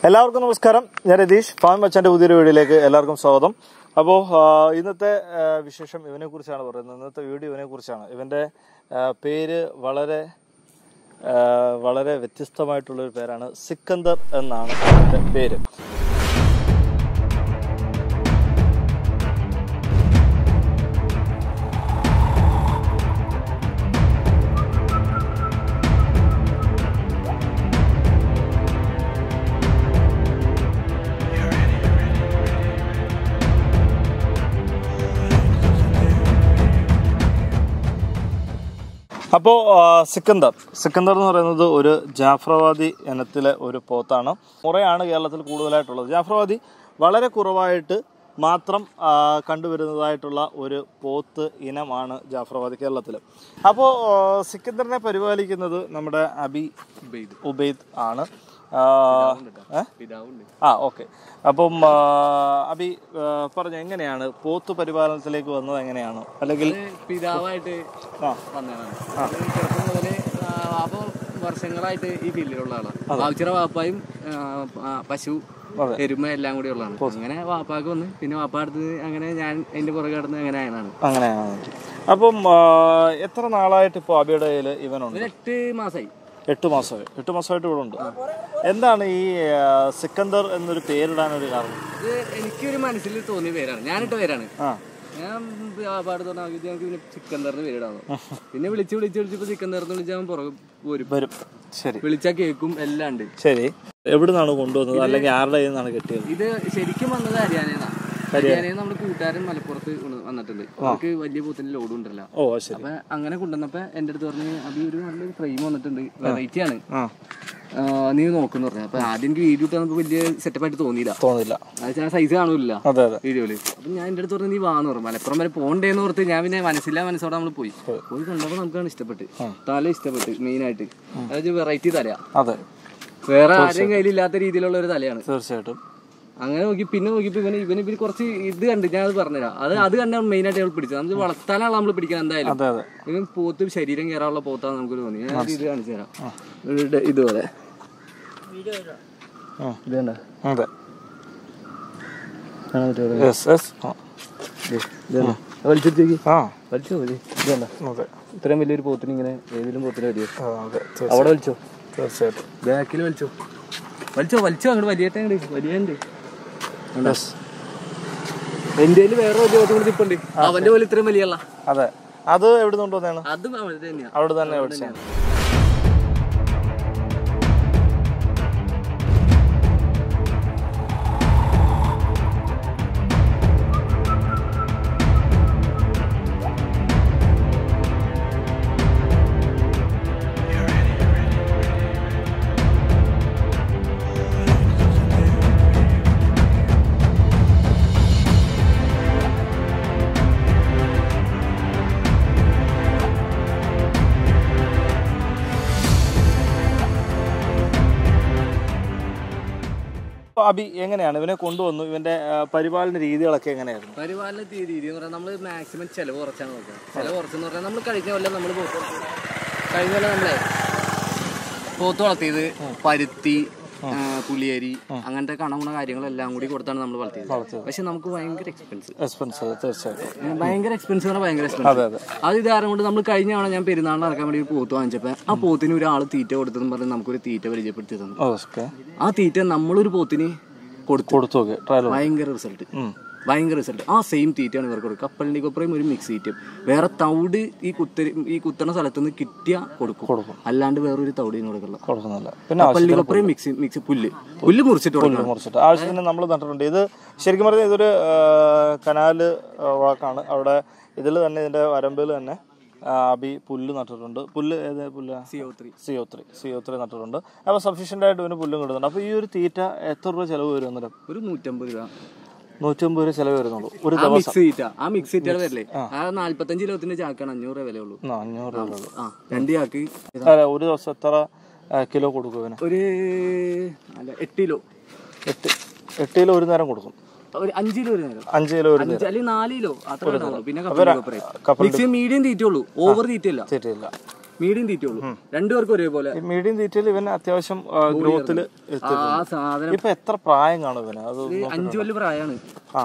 എല്ലാവർക്കും നമസ്കാരം ഞാൻ രതീഷ് ഫാം മച്ചാന്റെ പുതിയൊരു വീഡിയോയിലേക്ക് എല്ലാവർക്കും സ്വാഗതം അപ്പോൾ ഇന്നത്തെ ആ, വിശേഷം ഇവനെ കുറിച്ചാണ് പറയുന്നത് ഇന്നത്തെ വീഡിയോ ഇവനെ കുറിച്ചാണ് ഇവന്റെ ആ, പേര് വളരെ ആ, വളരെ വ്യത്യസ്തമായിട്ടുള്ളൊരു പേരാണ് സിക്കന്ദർ എന്നാണ് ഇവന്റെ പേര് അപ്പോൾ സിക്കന്ദർ സിക്കന്ദർ എന്ന് പറയുന്നത് ഒരു ജാഫ്രവാദി ഇനത്തിലെ ഒരു പോത്താണ് മുറയാണ് കേരളത്തിൽ കൂടുതലായിട്ടുള്ളത് ജാഫ്രവാദി വളരെ കുറവായിട്ട് മാത്രം ആ, കണ്ടുവരുന്നതായിട്ടുള്ള ഒരു പോത്ത് ഇനമാണ് ജാഫ്രവാദി കേരളത്തിൽ അപ്പോൾ സിക്കന്ദറിനെ പരിപാലിക്കുന്നത് നമ്മുടെ അബി ഉബൈദ് ആണ് ആ, ഏ? ആ ഓക്കെ അപ്പം ആ, അബി ആ, പറഞ്ഞു എങ്ങനെയാണ് പോത്ത് പരിപാലനത്തിലേക്ക് വന്നത് എങ്ങനെയാണ് അല്ലെങ്കിൽ പിതാവായിട്ട് ആ വന്നതാണ് അത് ചെറുപ്പം മുതലേ ആ, വാപ്പ വർഷങ്ങളായിട്ട് ഈ ഫീൽഡിലുള്ള ആളാണ് വാപ്പിച്ചിറ വാപ്പായും ആ, ആ, പശു അതെ. എരുമ എല്ലാം കൂടി ഉള്ളതാണ് അങ്ങനെ വാപ്പാക്ക് വന്ന് പിന്നെ വാപ്പ അടുത്ത് അങ്ങനെ ഞാൻ അതിന്റെ പുറകെ കടന്ന് അങ്ങനെ ആയതാണ് അങ്ങനെയാണ് അപ്പം ആ, എത്ര നാളായിട്ട് ഇപ്പോൾ അബിയുടെ കയ്യിൽ ഇവനുണ്ട് ഒരു എട്ട് മാസമായി എട്ട് മാസമായി എട്ട് മാസമായിട്ട് ഇവിടെ ഉണ്ട് എന്താണ് ഈ ആ, സിക്കന്ദർ എന്നൊരു പേരിടാനൊരു കാരണം ഇത് എനിക്കൊരു മനസ്സിൽ തോന്നിയ പേരാണ് ഞാനിട്ട പേരാണ് ആ ഞാൻ വാപ്പാട് പറഞ്ഞ ഞങ്ങൾക്ക് പിന്നെ ചിക്കൻ തറിന് പേരിടാന്ന് പിന്നെ വിളിച്ച് വിളിച്ച് വിളിച്ചപ്പോ ചിക്കൻ തറന്ന് വിളിച്ചാൽ അവൻ പുറകെ പോരും വരും ശരി വിളിച്ചാൽ കേക്കും എല്ലാം ഉണ്ട് ശരി എവിടെ നിന്നാണ് കൊണ്ടുവന്നത് അല്ലെങ്കിൽ ആരുടെ കയ്യിൽ നിന്നാണ് കിട്ടിയത് ഇത് ശരിക്കും വന്നത് ഹരിയാനയാണ് ഹരിയാനയിൽ നമ്മുടെ കൂട്ടുകാരൻ മലപ്പുറത്ത് കൊണ്ട് വന്നിട്ടുണ്ട് അവർക്ക് വലിയ പോത്തിന്റെ ലോഡ് ഉണ്ടല്ല ഓ ശരി അപ്പൊ അങ്ങനെ കൊണ്ടുവന്നപ്പോ എന്റെ അടുത്ത് പറഞ്ഞു അത് ഒരു നല്ലൊരു ഫ്രെയിം വന്നിട്ടുണ്ട് വെറൈറ്റി ആണ് ആ ആ, നീ നോക്കുന്നു പറഞ്ഞു അപ്പൊ ആദ്യം എനിക്ക് വീഡിയോ ഇട്ടാൽ വലിയ സെറ്റപ്പ് ആയിട്ട് തോന്നിയില്ല തോന്നില്ല അത് ഞാൻ സൈസ് കാണൂല അതെ അതെ വീഡിയോയില് അപ്പൊ ഞാൻ എന്റെ അടുത്ത് പറഞ്ഞു നീ വാന്ന് പറഞ്ഞു മലപ്പുറം വരെ പോണ്ടേന്ന് ഓർത്ത് ഞാൻ പിന്നെ മനസ്സില്ല മനസ്സോടെ നമ്മൾ പോയി പോയി കണ്ടപ്പോ നമുക്കാണ് ഇഷ്ടപ്പെട്ട് തല ഇഷ്ടപ്പെട്ട് മെയിൻ ആയിട്ട് അതായത് വെറൈറ്റി തലയാ അതെ വേറെ ആരെയും കയ്യിലില്ലാത്ത രീതിയിലുള്ള ഒരു തലയാണ് തീർച്ചയായിട്ടും അങ്ങനെ നോക്കി പിന്നെ നോക്കിയപ്പോ ഇവന് ഇവന് ഇവന് കുറച്ച് ഇത് കണ്ട് ഞാൻ അത് പറഞ്ഞുതരാം അത് അത് കണ്ടാണ് മെയിൻ ആയിട്ട് നമ്മൾ പിടിച്ചത് നമുക്ക് വളർത്താനാണ് നമ്മൾ പിടിക്കുന്നത് എന്തായാലും അതെ അതെ ഇവൻ പോത്ത് ശരീരം കയറാനുള്ള പോത്താന്ന് നമുക്ക് തോന്നി ഞാൻ ഇത് കാണിച്ചു തരാം ഒരു ഡ- ഇതുപോലെ ആ. ഇത് കണ്ട അതെ കാണാൻ പറ്റുമോ യെസ് യെസ് ആ വലിച്ചെടുത്തേക്ക് ആ വലിച്ചോ മതി ഇത് കണ്ട അതെ ഇത്രയും വലിയൊരു പോത്തിന് ഇങ്ങനെ ഏതിലും പോത്തിന് വലിയ ആ, അതെ തീർച്ച- അവിടെ വലിച്ചോ തീർച്ചയായിട്ടും ബാക്കിൽ വലിച്ചോ വലിച്ചോ വലിച്ചോ അങ്ങോട്ട് വലിയേട്ടെ അങ്ങോട്ട് വലിയുണ്ട് യെസ് എന്റെ കയ്യില് വേറെ വലിയ പോത്തും കൂടി ഇപ്പുണ്ട് അവന്റെ പോലെ ഇത്രയും വലിയല്ല അതെ അത് എവിടെ നിന്ന് കൊണ്ടുവന്നതാണ് അതും അവന്റെ തന്നെയാ അവിടെ തന്നെ മേടിച്ചാണ് അപ്പൊ അബി എങ്ങനെയാണ് ഇവനെ കൊണ്ടുവന്നു ഇവന്റെ ആ, പരിപാലന രീതികളൊക്കെ എങ്ങനെയായിരുന്നു പരിപാലന തീ- രീതി എന്ന് പറഞ്ഞാൽ നമ്മൾ മാക്സിമം ചെലവ് കുറച്ചാണ് നോക്കുക ചെലവ് കുറച്ചെന്ന് പറഞ്ഞാൽ നമ്മൾ കഴിഞ്ഞ കൊല്ലം നമ്മൾ പോത്ത് വളർത്തിയത്. കഴിഞ്ഞ കൊല്ലം നമ്മളെ പോത്ത് വളർത്തിയത് പരുത്തി ആ, പുലിയരി അങ്ങനത്തെ കണമുണ കാര്യങ്ങളെല്ലാം കൂടി കൊടുത്താണ് നമ്മൾ വളർത്തിയത് പക്ഷെ നമുക്ക് ഭയങ്കര എക്സ്പെൻസ് എക്സ്പെൻസ് തീർച്ചയായിട്ടും ഭയങ്കര എക്സ്പെൻസ് പറഞ്ഞാൽ ഭയങ്കര എക്സ്പെൻസ് അതെ അതെ അത് ഇത് കാരണം കൊണ്ട് നമ്മൾ കഴിഞ്ഞ തവണ ഞാൻ പെരുന്നാളിന് നടക്കാൻ വേണ്ടി ഒരു പോത്ത് വാങ്ങിച്ചപ്പോൾ ആ പോത്തിന് ഒരാൾ തീറ്റ കൊടുത്തെന്ന് പറഞ്ഞ് നമുക്കൊരു തീറ്റ പരിചയപ്പെടുത്തി തന്നു ഓക്കെ ആ തീറ്റ നമ്മളൊരു പോത്തിന് കൊടുത്തു കൊടുത്തു നോക്കി ട്രയൽ ഭയങ്കര റിസൾട്ട് ഭയങ്കര റിസൾട്ട് ആ സെയിം തീറ്റയാണ് ഇവർക്ക് കൊടുക്കുക കപ്പലിൻ്റെ കൊപ്പറയും ഒരു മിക്സ് തീറ്റയും വേറെ തവിട് ഈ കുത്തരി ഈ കുത്തണ സ്ഥലത്ത് നിന്ന് കിട്ടിയ കൊടുക്കും കൊടുക്കും. അല്ലാണ്ട് വേറൊരു തവിടിന് കൊടുക്കില്ല കൊടുക്കുന്നില്ല പിന്നെ കപ്പലിൻ്റെ കൊപ്പറയും മിക്സ് മിക്സ് പുല്ല് പുല്ല് മുറിച്ചിട്ട് കൊടുക്കണം മുറിച്ചിട്ട് ആവശ്യത്തിന് നമ്മൾ നട്ടിട്ടുണ്ട് ഇത് ശരിക്കും പറഞ്ഞാൽ ഇതൊരു ആ, കനാല് ആ, വാക്കാണ് അവിടെ ഇതിൽ തന്നെ ഇതിന്റെ വരമ്പിൽ തന്നെ ആ, അബി പുല്ല് നട്ടിട്ടുണ്ട് പുല്ല് ഏത് പുല്ല് C O three C O three C O three നട്ടിട്ടുണ്ട് അപ്പോൾ സഫീഷ്യൻ്റ് ആയിട്ട് ഇവന് പുല്ലും കിട്ടുന്നുണ്ട് അപ്പോൾ ഈ ഒരു തീറ്റ എത്ര രൂപ ചിലവ് വരും അന്നേരം ഒരു നൂറ്റമ്പത് രൂപ നൂറ്റമ്പത് രൂപ ചിലവ് വരുന്നുള്ളൂ ഒരു ആ ദിവസം മിക്സ് തീറ്റ ആ മിക്സ് തീറ്റയുടെ വരില്ലേ ആ നാല്പത്തഞ്ച് കിലോത്തിന്റെ ചാക്കാണ് അഞ്ഞൂറ് രൂപ വിലയുള്ളൂ ആ, അഞ്ഞൂറ് രൂപ ഉള്ളൂ ആ രണ്ട് ചാക്ക് അല്ല ഒരു ദിവസം എത്ര ആ, കിലോ കൊടുക്കും ഇവന് ഒരു അല്ല എട്ട് കിലോ എട്ട് എട്ട് കിലോ ഒരു നേരം കൊടുക്കും ഒരു അഞ്ച് കിലോ ഒരു നേരം അഞ്ച് കിലോ ഒരു അഞ്ച് അല്ലെങ്കിൽ നാല് കിലോ അത്ര ഉണ്ടാവുള്ളൂ പിന്നെ കപ്പലിൻ്റെ കൊപ്പറയും കപ്പൽ മിക്സ് മീഡിയം തീറ്റ ഉള്ളൂ ഓവർ തീറ്റ ഇല്ല തീറ്റയില്ല മീഡിയം തീറ്റുള്ളൂ രണ്ടുപേർക്കും ഒരേപോലെ ഈ മീഡിയം തീറ്റയിൽ ഇവൻ അത്യാവശ്യം ഗ്രോത്തിൽ എത്തി ആ സാധനം ഇപ്പൊ എത്ര പ്രായം കാണും ഇവന് അത് ഒരു അഞ്ചു കൊല്ലം പ്രായമാണ് ആ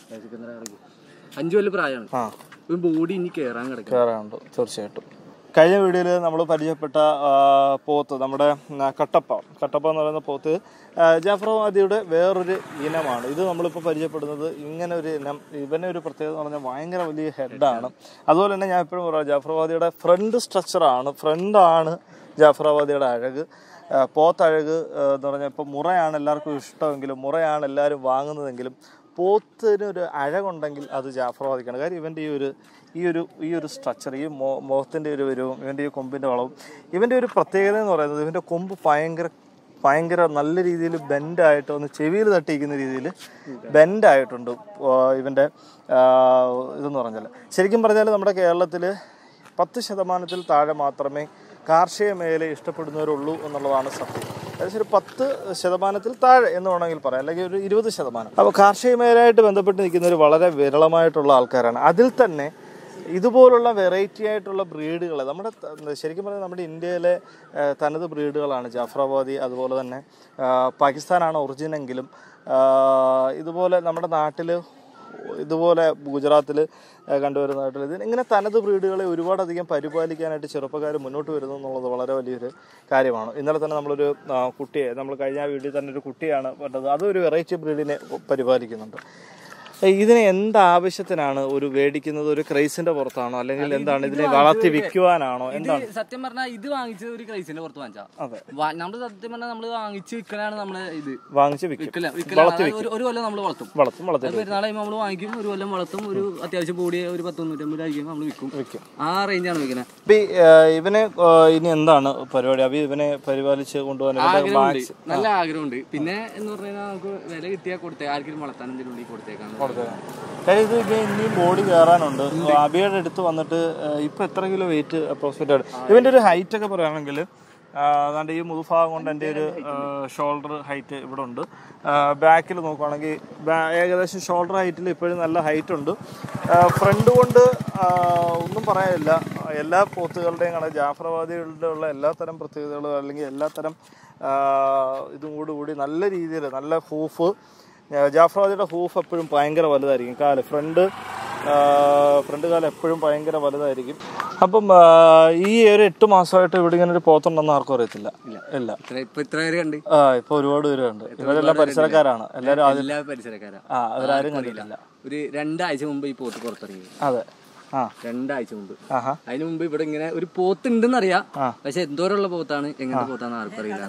അഞ്ചു കൊല്ലം പ്രായമാണ് ആ ഒരു ബോഡി ഇനി കേറാൻ കിടക്കുക കയറാറുണ്ട് തീർച്ചയായിട്ടും കഴിഞ്ഞ വീഡിയോയിൽ നമ്മൾ പരിചയപ്പെട്ട ആ, പോത്ത് നമ്മുടെ ഉം, കട്ടപ്പ കട്ടപ്പ എന്ന് പറയുന്ന പോത്ത് ആ, ജാഫർവാദിയുടെ വേറൊരു ഇനമാണ് ഇത് നമ്മളിപ്പോൾ പരിചയപ്പെടുന്നത് ഇങ്ങനെ ഒരു ഇനം ഇവനെ ഒരു പ്രത്യേകത എന്ന് പറഞ്ഞാൽ ഭയങ്കര വലിയ ഹെഡാണ് അതുപോലെ തന്നെ ഞാൻ എപ്പോഴും പറയാം ജാഫർവാദിയുടെ ഫ്രണ്ട് സ്ട്രക്ചറാണ് ഫ്രണ്ടാണ് ജാഫറാബാദിയുടെ അഴക് ആ, പോത്തഴക് ആ, എന്ന് പറഞ്ഞാൽ ഇപ്പോൾ മുറയാണ് എല്ലാവർക്കും ഇഷ്ടമെങ്കിലും മുറയാണ് എല്ലാവരും വാങ്ങുന്നതെങ്കിലും പോത്തിനൊരു അഴകുണ്ടെങ്കിൽ അത് ജാഫറാബാദിക്കാണ് കാര്യം ഇവൻ്റെ ഈ ഒരു ഈ ഒരു ഈ ഒരു സ്ട്രക്ചർ ഈ മോ മുഖത്തിൻ്റെ ഒരു വരവും ഇവൻ്റെ ഈ കൊമ്പിൻ്റെ വളവും ഇവൻ്റെ ഒരു പ്രത്യേകത എന്ന് പറയുന്നത് ഇവൻ്റെ കൊമ്പ് ഭയങ്കര ഭയങ്കര നല്ല രീതിയിൽ ബെൻഡായിട്ട് ഒന്ന് ചെവിയിൽ തട്ടിയിരിക്കുന്ന രീതിയിൽ ബെൻഡായിട്ടുണ്ട് ഇവൻ്റെ ആ, ഇതെന്ന് പറഞ്ഞാൽ ശരിക്കും പറഞ്ഞാൽ നമ്മുടെ കേരളത്തിൽ പത്ത് ശതമാനത്തിൽ താഴെ മാത്രമേ കാർഷിക മേഖല ഇഷ്ടപ്പെടുന്നവരുള്ളൂ എന്നുള്ളതാണ് സത്യം ഏകദേശം ഒരു പത്ത് ശതമാനത്തിൽ താഴെ എന്ന് വേണമെങ്കിൽ പറയാം അല്ലെങ്കിൽ ഒരു ഇരുപത് ശതമാനം അപ്പോൾ കാർഷിക മേഖലയായിട്ട് ബന്ധപ്പെട്ട് നിൽക്കുന്നവർ വളരെ വിരളമായിട്ടുള്ള ആൾക്കാരാണ് അതിൽ തന്നെ ഇതുപോലുള്ള വെറൈറ്റി ആയിട്ടുള്ള ബ്രീഡുകൾ നമ്മുടെ ത- ശരിക്കും പറഞ്ഞാൽ നമ്മുടെ ഇന്ത്യയിലെ ആ, തനത് ബ്രീഡുകളാണ് ജാഫറാബാദി അതുപോലെ തന്നെ ആ, പാകിസ്ഥാനാണ് ഒറിജിനെങ്കിലും ആ, ഇതുപോലെ നമ്മുടെ നാട്ടിൽ ഇതുപോലെ ഗുജറാത്തിൽ കണ്ടുവരുന്നതായിട്ടുള്ള ഇത് ഇങ്ങനെ തനത് ബ്രീഡുകളെ ഒരുപാടധികം പരിപാലിക്കാനായിട്ട് ചെറുപ്പക്കാർ മുന്നോട്ട് വരുന്നു എന്നുള്ളത് വളരെ വലിയൊരു കാര്യമാണ് ഇന്നലെ തന്നെ നമ്മളൊരു ആ, കുട്ടിയെ നമ്മൾ കഴിഞ്ഞ വീട്ടിൽ തന്നെ ഒരു കുട്ടിയാണ് പറഞ്ഞത് അതൊരു വെറൈറ്റി ബ്രീഡിനെ പരിപാലിക്കുന്നുണ്ട് ഇതിനെ എന്ത് ആവശ്യത്തിനാണ് ഒരു മേടിക്കുന്നത് ഒരു ക്രൈസിന്റെ പുറത്താണോ അല്ലെങ്കിൽ എന്താണ് ഇതിനെ വളർത്തി വിൽക്കുവാനാണോ എന്താണ് ഇത് സത്യം പറഞ്ഞാൽ ഇത് വാങ്ങിച്ചത് ഒരു ക്രൈസിന്റെ പുറത്ത് വാങ്ങിച്ചാ അതെ വാ- നമ്മള് സത്യം പറഞ്ഞാൽ നമ്മള് വാങ്ങിച്ച് വിൽക്കലാണ് നമ്മളെ ഇത് വാങ്ങിച്ച് വിൽക്കും വിൽക്കല വിൽക്കലാണ് അതായത് ഒരു- ഒരു കൊല്ലം നമ്മൾ വളർത്തും വളർത്തും വളർത്തി പെരുന്നാളെ നമ്മൾ വാങ്ങിക്കും ഒരു കൊല്ലം വളർത്തും ഒരു അത്യാവശ്യം കൂടിയ ഒരു പത്ത് തൊണ്ണൂറ്റമ്പത് ആയിരിക്കും നമ്മൾ വിൽക്കും വിൽക്കും ആ റേഞ്ചാണ് വിൽക്കുന്നത് അപ്പൊ ഈ, ആ, ഇവനെ ആ, ഇനി എന്താണ് പരിപാടി അപ്പൊ ഇവനെ പരിപാലിച്ച് കൊണ്ടുപോകാൻ ഇവന്റെ ആഗ്രഹമുണ്ട് മാക്സ് നല്ല ആഗ്രഹമുണ്ട് പിന്നെ എന്ന് പറഞ്ഞു കഴിഞ്ഞാൽ നമുക്ക് വില കിട്ടിയാൽ കൊടുത്തേ ആർക്കും വളർത്താൻ എന്തെങ്കിലും ഉണ്ടെങ്കിൽ കൊടുത്തേക്കാണ് കാര്യം ഇത് ഇനി ഇനിയും ബോഡി കയറാനുണ്ട് അബിയുടെ അടുത്ത് വന്നിട്ട് ആ, ഇപ്പൊ എത്ര കിലോ വെയിറ്റ് അപ്രോക്സിമേറ്റ് ആണ് ഇവന്റെ ഒരു ഹൈറ്റ് ഒക്കെ പറയുകയാണെങ്കിൽ അതാണ്ട് ഈ മുതുഭാഗം കൊണ്ട് എൻ്റെ ഒരു ഷോൾഡർ ഹൈറ്റ് ഇവിടെ ഉണ്ട് ബാക്കിൽ നോക്കുവാണെങ്കിൽ ബാ- ഏകദേശം ഷോൾഡർ ഹൈറ്റിൽ ഇപ്പോഴും നല്ല ഹൈറ്റ് ഉണ്ട് ഫ്രണ്ട് കൊണ്ട് ആ, ഒന്നും പറയാനില്ല എല്ലാ പോത്തുകളുടെയും കണക്ക് ജാഫറാബാദികളുടെ ഉള്ള എല്ലാ തരം പ്രത്യേകതകളും അല്ലെങ്കിൽ എല്ലാ തരം ആ, ഇതും കൂടി കൂടി നല്ല രീതിയിൽ നല്ല ഹൂഫ് ജാഫ്രാദിയുടെ ഹൂഫ് എപ്പോഴും ഭയങ്കര വലുതായിരിക്കും കാല് ഫ്രണ്ട് ഫ്രണ്ട് കാലം എപ്പോഴും ഭയങ്കര വലുതായിരിക്കും അപ്പം ആ, ഈ ഒരു എട്ട് മാസമായിട്ട് ഇവിടെ ഇങ്ങനെ ഒരു പോത്തുണ്ടെന്ന് ആർക്കും അറിയത്തില്ല ഇല്ല ഇത്ര ഇപ്പൊ ഇത്ര പേര് കണ്ട് ആ ഇപ്പൊ ഒരുപാട് പേരുണ്ട് ഇവരെല്ലാം പരിസരക്കാരാണ് എല്ലാവരും ആദ്യം എല്ലാ പരിസരക്കാരാ ആ അവരാരും കണ്ടിട്ടില്ല ഒരു രണ്ടാഴ്ച മുമ്പ് ഈ പോത്ത് പുറത്തിറങ്ങി അതെ ആ രണ്ടാഴ്ച മുമ്പ് ആഹാ അതിന് മുമ്പ് ഇവിടെ ഇങ്ങനെ ഒരു പോത്ത് ഉണ്ടെന്ന് അറിയാം പക്ഷെ എന്തോരമുള്ള പോത്താണ് എങ്ങനത്തെ പോത്താന്ന് ആർക്കും അറിയില്ല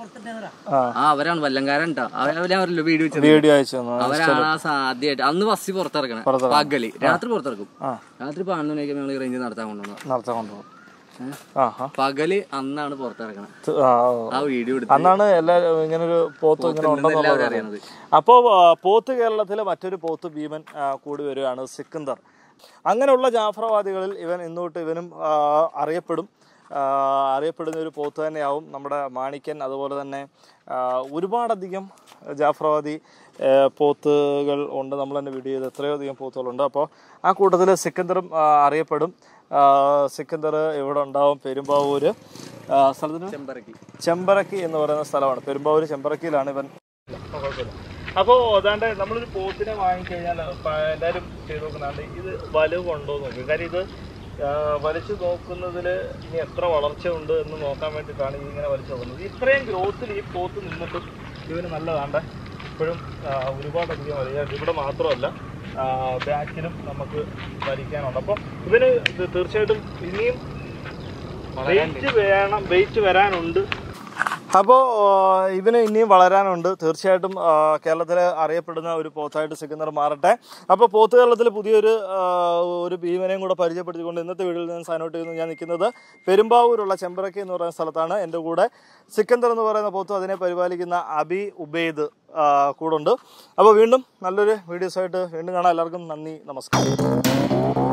ആ ആ അവരാണ് വല്ലങ്കാരൻ കേട്ടോ അവരല്ലോ വീഡിയോ വെച്ചത് വീഡിയോ അയച്ചു തന്നു അവരാണ് ആ സാധ്യമായിട്ട് അന്ന് ബസ്സിൽ പുറത്തിറക്കണേ പകല് രാത്രി പുറത്തിറക്കും രാത്രി പതിനൊന്ന് മണിയൊക്കെ ഞങ്ങൾ റേഞ്ച് നടത്താൻ കൊണ്ടുവന്നു നടത്താൻ കൊണ്ടുപോകും ആഹാ പകല് അന്നാണ് പുറത്തിറക്കണേ ത്- ആ, ഓ. ആ വീഡിയോ എടുത്ത് അന്നാണ് എല്ലാവരും ഇങ്ങനെ ഒരു പോത്ത് ഇങ്ങനെ ഉണ്ടെന്നുള്ളത് എല്ലാവരും അറിയണത് അപ്പോൾ പോത്ത് കേരളത്തിലെ മറ്റൊരു പോത്ത് ഭീമൻ ആ, കൂടി വരികയാണ് സിക്കന്ദർ അങ്ങനെയുള്ള ജാഫറവാദികളിൽ ഇവൻ ഇന്നോട്ട് ഇവനും ആ, അറിയപ്പെടും ആ, അറിയപ്പെടുന്ന ഒരു പോത്ത് തന്നെയാവും നമ്മുടെ മാണിക്യൻ അതുപോലെ തന്നെ ആ, ഒരുപാടധികം ജാഫറവാദി ആ, പോത്തുകൾ ഉണ്ട് നമ്മൾ തന്നെ വീഡിയോ ചെയ്ത് എത്രയോ അധികം പോത്തുകളുണ്ട് അപ്പോൾ ആ കൂട്ടത്തിൽ സിക്കന്ദറും ആ, അറിയപ്പെടും ആ, സിക്കന്ദർ ഇവിടെ ഉണ്ടാവും പെരുമ്പാവൂർ ആ, സ്ഥലത്തിന് ചെമ്പറക്കി ചെമ്പറക്കി എന്ന് പറയുന്ന സ്ഥലമാണ് പെരുമ്പാവൂർ ചെമ്പറക്കിയിലാണ് ഇവൻ അപ്പോൾ അതാണ്ട് നമ്മളൊരു പോത്തിനെ വാങ്ങിക്കഴിഞ്ഞാൽ പ- എല്ലാവരും ചെയ്ത് നോക്കുന്നുണ്ട് ഇത് വലുവ് ഉണ്ടോ എന്ന് നോക്കും കാര്യം ഇത് ആ, വലിച്ചു നോക്കുന്നതിൽ ഇനി എത്ര വളർച്ച ഉണ്ട് എന്ന് നോക്കാൻ വേണ്ടിയിട്ടാണ് ഈ ഇങ്ങനെ വലിച്ചു നോക്കുന്നത് ഇത്രയും ഗ്രോത്തിൽ ഈ പോത്ത് നിന്നിട്ടും ഇവന് നല്ലതാണ്ട് ഇപ്പോഴും ആ, ഒരുപാടധികം വലിയ ഇവിടെ മാത്രമല്ല ആ, ബാക്കിലും നമുക്ക് വലിക്കാനുണ്ട് അപ്പോൾ ഇവന് ഇത് തീർച്ചയായിട്ടും ഇനിയും വെയിറ്റ് വേണം വെയിറ്റ് വരാനുണ്ട് അപ്പോൾ ഇവന് ഇനിയും വളരാനുണ്ട് തീർച്ചയായിട്ടും ആ, കേരളത്തിലെ അറിയപ്പെടുന്ന ഒരു പോത്തായിട്ട് സിക്കന്ദർ മാറട്ടെ അപ്പോൾ പോത്ത് കേരളത്തിൽ പുതിയൊരു ആ, ഒരു ഭീമനെയും കൂടെ പരിചയപ്പെടുത്തിക്കൊണ്ട് ഇന്നത്തെ വീഡിയോയിൽ നിന്ന് സൈൻ ഔട്ട് ചെയ്യുന്നു ഞാൻ നിൽക്കുന്നത് പെരുമ്പാവൂരുള്ള ചെമ്പറക്കി എന്ന് പറയുന്ന സ്ഥലത്താണ് എൻ്റെ കൂടെ സിക്കന്ദർ എന്ന് പറയുന്ന പോത്തും അതിനെ പരിപാലിക്കുന്ന അബി ഉബൈദ് ആ, കൂടുണ്ട് അപ്പോൾ വീണ്ടും നല്ലൊരു വീഡിയോസായിട്ട് വീണ്ടും കാണാം എല്ലാവർക്കും നന്ദി നമസ്കാരം